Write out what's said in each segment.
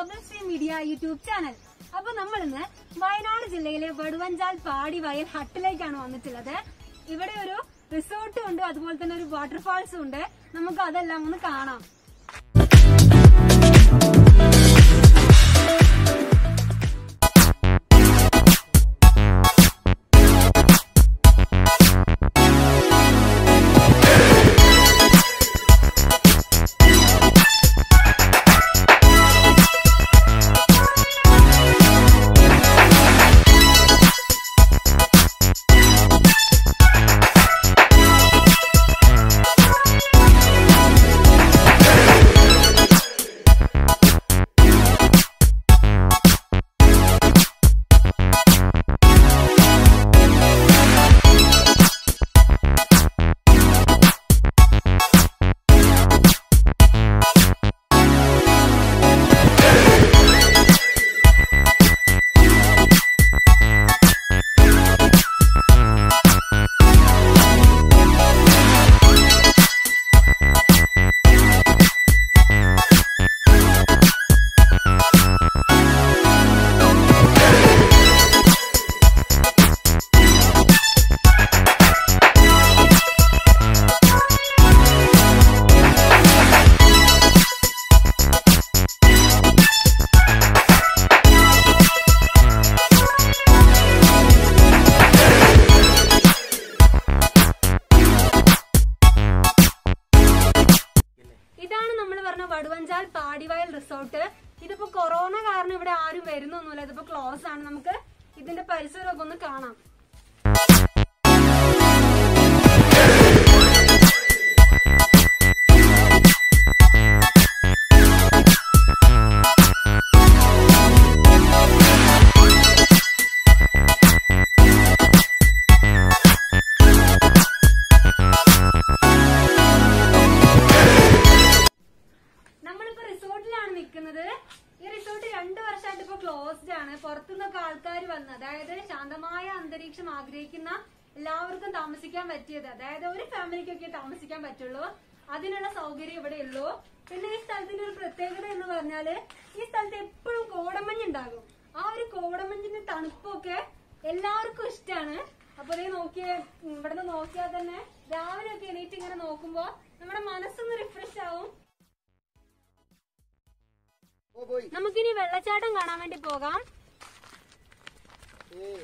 ബബിൾസി media YouTube channel അപ്പൊ നമ്മൾ ഇന്ന് വയനാട് ജില്ലയിലെ വടുവഞ്ചാൽ പാടി വയൽ ഹട്ടിലേക്കാണ് വന്നിട്ടുള്ളത് ഇവിടെ ഒരു റിസോർട്ടും ഉണ്ട് അതുപോലെ തന്നെ ഒരു വാട്ടർഫാൾസും ഉണ്ട് നമുക്ക് അതെല്ലാം ഒന്ന് കാണാം ഇതാണ് നമ്മൾ പറഞ്ഞ വടുവഞ്ചാൽ പാടിവയൽ റിസോർട്ട് ഇതിപ്പോ കൊറോണ കാരണം ഇവിടെ ആരും വരുന്നൊന്നുമില്ല ഇതിപ്പോ ക്ലോസ് ആണ് നമുക്ക് ഇതിന്റെ പരിസരമൊക്കെ ഒന്ന് കാണാം നമ്മളിപ്പോ റിസോർട്ടിലാണ് നിൽക്കുന്നത് ഈ റിസോർട്ട് രണ്ടു വർഷമായിട്ട് ഇപ്പൊ ക്ലോസ്ഡ് ആണ് പുറത്തുനിന്നൊക്കെ ആൾക്കാർ വന്ന് അതായത് ശാന്തമായ അന്തരീക്ഷം ആഗ്രഹിക്കുന്ന എല്ലാവർക്കും താമസിക്കാൻ പറ്റിയത് അതായത് ഒരു ഫാമിലിക്കൊക്കെ താമസിക്കാൻ പറ്റുള്ളൂ അതിനുള്ള സൗകര്യം ഇവിടെ ഉള്ളൂ പിന്നെ ഈ സ്ഥലത്തിന്റെ ഒരു പ്രത്യേകത എന്ന് പറഞ്ഞാല് ഈ സ്ഥലത്ത് എപ്പോഴും കോടമഞ്ഞ് ഉണ്ടാകും ആ ഒരു കോടമഞ്ഞിന്റെ തണുപ്പൊക്കെ എല്ലാവർക്കും ഇഷ്ടമാണ് അപ്പൊ അതേ നോക്കിയ ഇവിടുന്ന് നോക്കിയാൽ തന്നെ രാവിലെ ഒക്കെ എണീറ്റ് ഇങ്ങനെ നോക്കുമ്പോ നമ്മുടെ മനസ്സൊന്ന് റിഫ്രഷ് ആവും ഓ പോയി നമുക്കിനി വെള്ളച്ചാട്ടം കാണാൻ വേണ്ടി പോകാം ഏ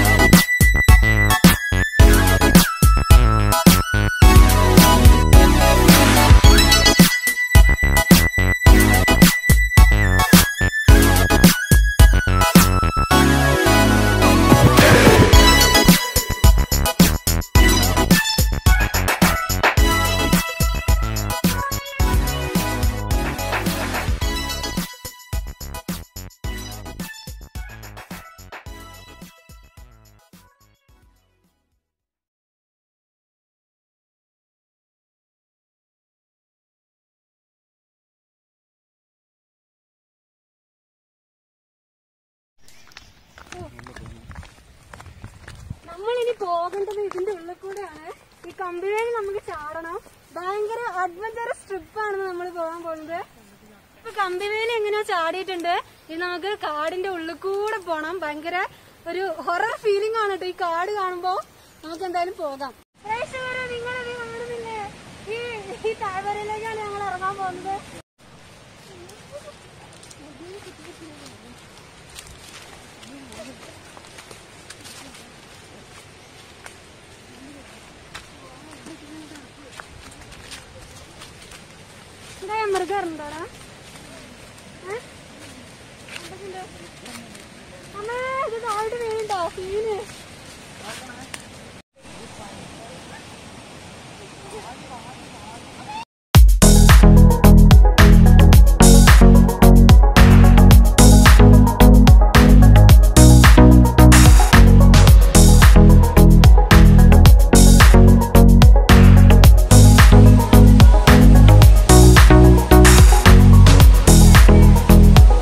നമ്മളിനി പോകേണ്ടത് ഇതിന്റെ ഉള്ളിൽ കൂടെയാണ് ഈ കമ്പിവേലി നമുക്ക് ചാടണം ഭയങ്കര അഡ്വഞ്ചറസ് ട്രിപ്പാണ് നമ്മൾ പോകാൻ പോകുന്നത് ഇപ്പൊ കമ്പിവേലി എങ്ങനെയോ ചാടിയിട്ടുണ്ട് ഇത് നമുക്ക് കാടിന്റെ ഉള്ളിൽ കൂടെ പോണം ഭയങ്കര ഒരു ഹൊറർ ഫീലിംഗ് ആണ് കേട്ടോ ഈ കാട് കാണുമ്പോ നമുക്ക് എന്തായാലും പോകാം പ്രേക്ഷകരെ നിങ്ങളിത് കാണുന്നില്ലേ ഈ ഈ താഴ്വരയിലേക്കാണ് ഞങ്ങൾ ഇറങ്ങാൻ പോകുന്നത് ഇവിടെ മൃഗറുണ്ടോടാ അമ്മേ ഇത് താഴോട്ട് വീണുണ്ടോ സീന്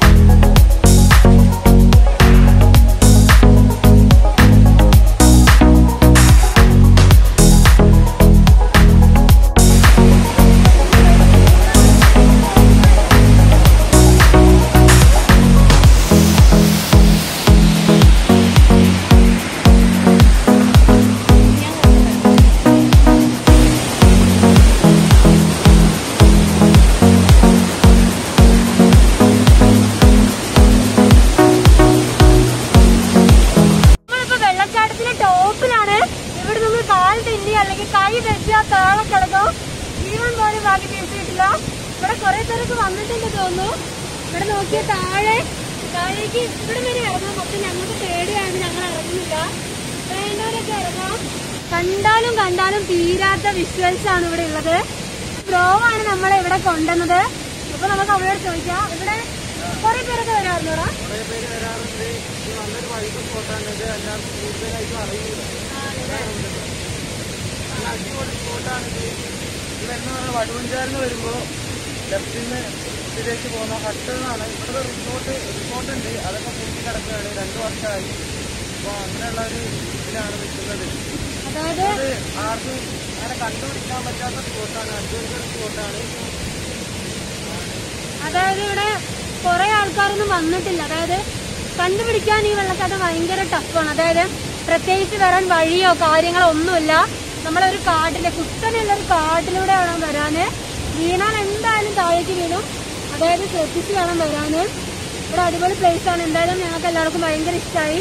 ഏ ഉണ്ടാക്കി തീർത്തിട്ടില്ല ഇവിടെ കുറെ പേരൊക്കെ വന്നിട്ടുണ്ട് തോന്നുന്നു ഇവിടെ നോക്കിയ താഴെ താഴേക്ക് ഇവിടെ വരെ ഇറങ്ങാം പക്ഷെ ഞങ്ങൾക്ക് പേടിയാണ് ഞങ്ങൾ ഇറങ്ങുന്നില്ല വേണ്ടവരൊക്കെ ഇറങ്ങാം കണ്ടാലും കണ്ടാലും തീരാത്ത വിഷ്വൽസ് ആണ് ഇവിടെ ഉള്ളത് ബ്രോവാണ് നമ്മളെ ഇവിടെ കൊണ്ടുവന്നത് അപ്പൊ നമുക്ക് അവരോട് ചോദിക്കാം ഇവിടെ കുറെ പേരൊക്കെ വരാറുണ്ടോടാ കുറെ പേര് വരാറുണ്ട് ഇത് നല്ലൊരു വൈബ് സ്പോട്ടാണ് ഇത് എല്ലാവർക്കും കൂടുതലായിട്ടും അറിയില്ല നല്ല അടിപൊളി സ്പോട്ടാണ് ഇത് ഇത് എന്ന് പറഞ്ഞാൽ വടുവഞ്ചാലിന് വരുമ്പോൾ ലെഫ്റ്റിൽ നിന്ന് ഇതിലേക്ക് പോകുന്ന ഹട്ട് എന്നാണ് ഇവിടെ റിസോർട്ട് റിസോർട്ട് ഉണ്ട് അതൊക്കെ പൂട്ടി കിടക്കുകയാണ് രണ്ട് വർഷമായി അപ്പോൾ അങ്ങനെയുള്ള ഒരു ഇതിലാണ് നിൽക്കുന്നത് അതായത് അത് ആർക്കും അങ്ങനെ കണ്ടുപിടിക്കാൻ പറ്റാത്ത സ്പോട്ടാണ് അഡ്വഞ്ചർ സ്പോട്ടാണ് അതായത് ഇവിടെ കുറെ ആൾക്കാരൊന്നും വന്നിട്ടില്ല അതായത് കണ്ടുപിടിക്കാൻ ഈ വെള്ളച്ചാട്ടം ഭയങ്കര ടഫാണ് അതായത് പ്രത്യേകിച്ച് വരാൻ വഴിയോ കാര്യങ്ങളോ ഒന്നുമില്ല നമ്മളൊരു കാട്ടിലെ കുത്തനെയുള്ള ഒരു കാട്ടിലൂടെ വേണം വരാന് വീണാൽ എന്തായാലും താഴേക്ക് വീണും അതായത് ശ്രദ്ധിച്ച് വേണം വരാന് ഇവിടെ അടിപൊളി പ്ലേസ് ആണ് എന്തായാലും ഞങ്ങൾക്ക് എല്ലാവർക്കും ഭയങ്കര ഇഷ്ടമായി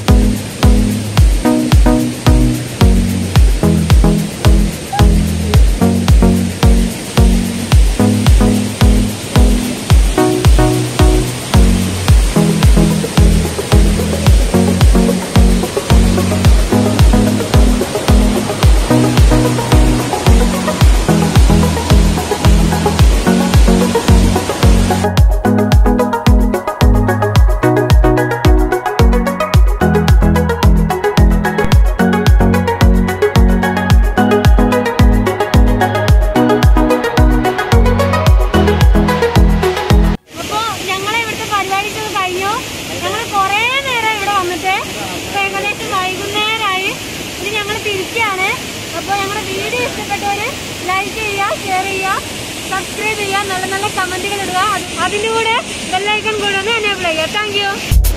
അപ്പൊ ഞങ്ങളെ ഇവിടുത്തെ പരിപാടിക്ക് കഴിഞ്ഞു ഞങ്ങൾ കുറേ നേരം ഇവിടെ വന്നിട്ട് ഇപ്പൊ ഏകദേശം വൈകുന്നേരമായി ഇനി ഞങ്ങൾ തിരിക്കുകയാണ് അപ്പൊ ഞങ്ങളുടെ വീഡിയോ ഇഷ്ടപ്പെട്ടവര് ലൈക്ക് ചെയ്യുക ഷെയർ ചെയ്യുക സബ്സ്ക്രൈബ് ചെയ്യുക നല്ല നല്ല കമന്റുകൾ ഇടുക അത് അതിന്റെ കൂടെ ബെല്ലൈക്കൺ കൂടെ ഒന്ന് എനേബിൾ ചെയ്യുക താങ്ക് യു